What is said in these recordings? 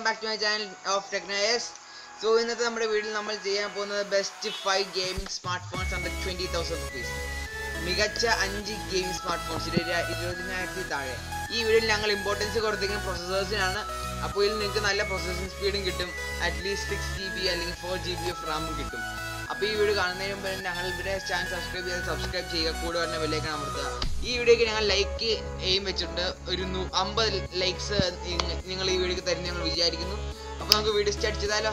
back to my channel of Technoyas so ഇന്നത്തെ നമ്മുടെ വീഡിയോയിൽ നമ്മൾ ചെയ്യാൻ പോകുന്നത് best five gaming smart phones under twenty thousand rupees മികച്ച അഞ്ച് ഗെയിമിംഗ് സ്മാർട്ട് ഫോൺസ് ഇരുപതിനായിരത്തി താഴെ ഈ വീഡിയോയിൽ ഞങ്ങൾ ഇമ്പോർട്ടൻസ് കൊടുത്തിരിക്കുന്ന പ്രൊസസ്സേഴ്സിനാണ് അപ്പോൾ ഇതിൽ നിങ്ങൾക്ക് നല്ല പ്രൊസസ്സിംഗ് സ്പീഡും കിട്ടും അറ്റ്ലീസ്റ്റ് സിക്സ് ജി ബി അല്ലെങ്കിൽ ഫോർ ജി ബി ഓഫ് റാമും കിട്ടും അപ്പോൾ ഈ വീഡിയോ കാണുന്നതിന് മുമ്പ് ഞങ്ങൾ ഇവിടെ ചാനൽ സബ്സ്ക്രൈബ് ചെയ്ത് സബ്സ്ക്രൈബ് ചെയ്യുക കൂടെ വരുന്ന വിലയ്ക്ക് അമർത്തുക ഈ വീഡിയോക്ക് ഞങ്ങൾ ലൈക്ക് എയിം വെച്ചിട്ടുണ്ട് ഒരു നൂ- അമ്പത് ലൈക്സ് നിങ്ങൾ ഈ വീഡിയോക്ക് തരുന്ന ഞങ്ങൾ വിചാരിക്കുന്നു അപ്പോൾ നമുക്ക് വീഡിയോ സ്റ്റാർട്ട് ചെയ്താലോ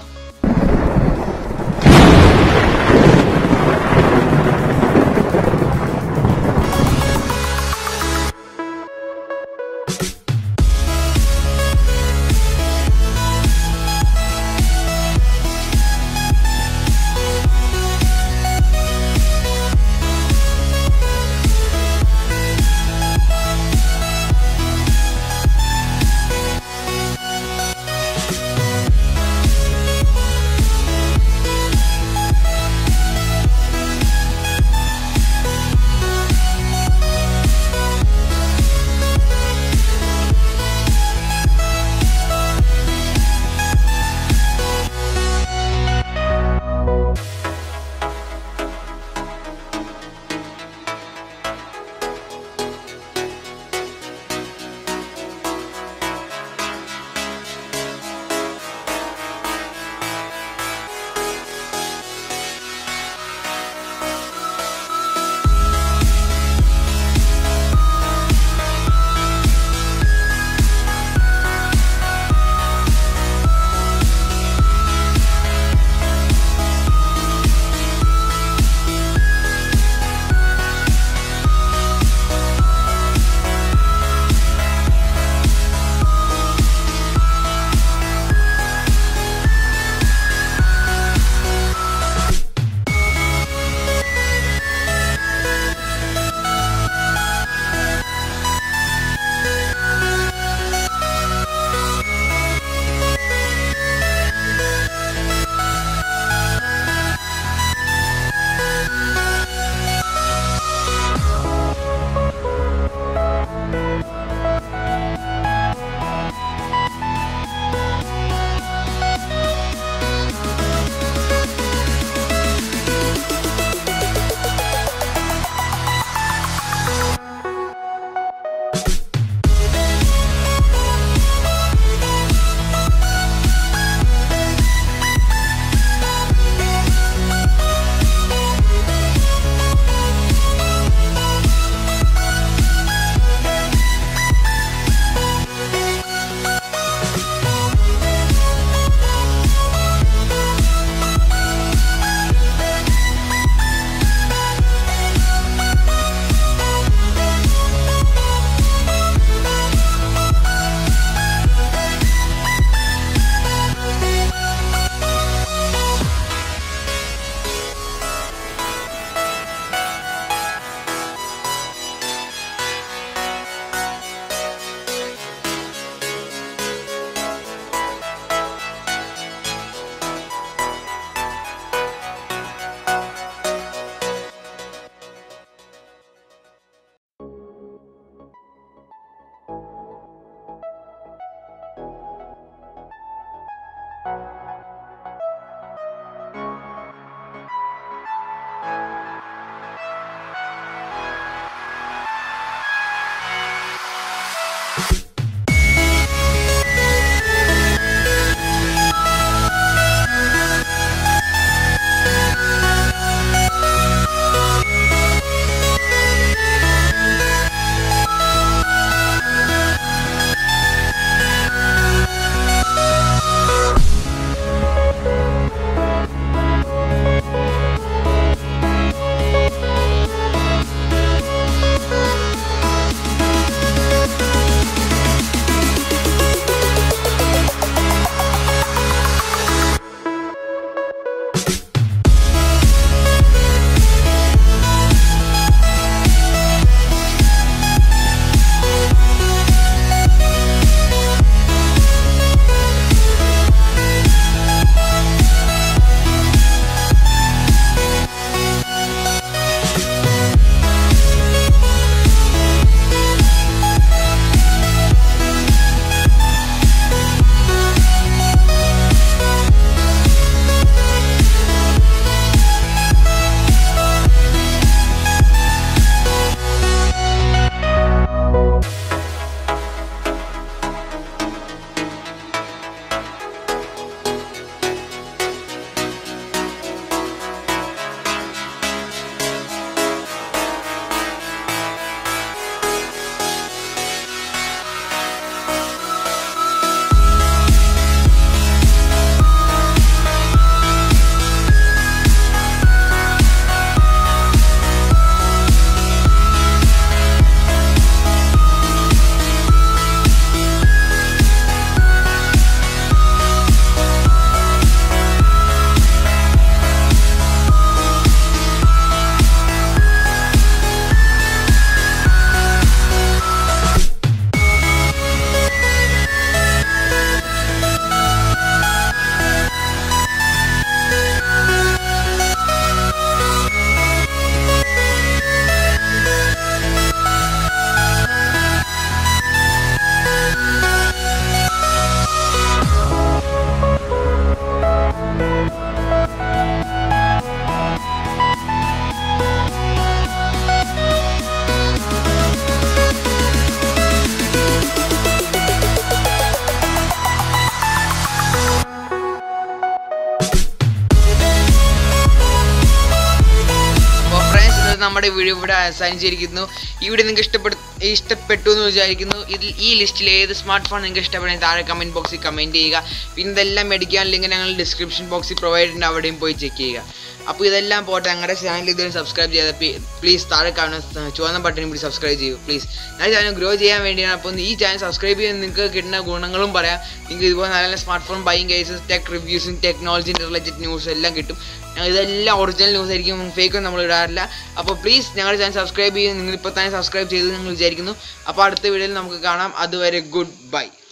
ഇന്നത്തെ നമ്മുടെ വീഡിയോ ഇവിടെ അവസാനിച്ചിരിക്കുന്നു ഈ വീഡിയോ നിങ്ങൾക്ക് ഇഷ്ടപ്പെട്ടു ഇഷ്ടപ്പെട്ടു എന്ന് വിചാരിക്കുന്നു ഇതിൽ ഈ ലിസ്റ്റിൽ ഏത് സ്മാർട്ട് ഫോൺ നിങ്ങൾക്ക് ഇഷ്ടപ്പെടുന്ന താഴെ കമൻറ്റ് ബോക്സിൽ കമൻറ്റ് ചെയ്യുക പിന്നെ ഇതെല്ലാം മേടിക്കാൻ ലിങ്ക് ഞങ്ങൾ ഡിസ്ക്രിപ്ഷൻ ബോക്സിൽ പ്രൊവൈഡ് ചെയ്യുന്നുണ്ട് അവിടെയും പോയി ചെക്ക് ചെയ്യുക അപ്പോൾ ഇതെല്ലാം പോട്ടെ ഞങ്ങളുടെ ചാനൽ ഇതുവരെ സബ്സ്ക്രൈബ് ചെയ്ത പ്ലീസ് താഴെ കാണുന്ന ചുവന്ന ബട്ടണിൽ കൂടി സബ്സ്ക്രൈബ് ചെയ്യൂ പ്ലീസ് ഞാൻ ചാനൽ ഗ്രോ ചെയ്യാൻ വേണ്ടിയാണ് അപ്പോൾ ഈ ചാനൽ സബ്സ്ക്രൈബ് ചെയ്യാൻ നിങ്ങൾക്ക് കിട്ടുന്ന ഗുണങ്ങളും പറയാം നിങ്ങൾക്ക് ഇതുപോലെ നല്ല നല്ല smart phone buying cases tech റിവ്യൂസും ടെക്നോളജി റിലേറ്റഡ് ന്യൂസ് എല്ലാം കിട്ടും ഞങ്ങൾ ഇതെല്ലാം ഒറിജിനൽ ന്യൂസ് ആയിരിക്കും ഫേക്കും നമ്മൾ ഇടാറില്ല അപ്പോൾ പ്ലീസ് ഞങ്ങളുടെ ചാനൽ സബ്സ്ക്രൈബ് ചെയ്യും നിങ്ങൾ ഇപ്പോൾ തന്നെ സബ്സ്ക്രൈബ് ചെയ്തു നിങ്ങൾ വിചാരിക്കുന്നു അപ്പോൾ അടുത്ത വീഡിയോയിൽ നമുക്ക് കാണാം അതുവരെ ഗുഡ് ബൈ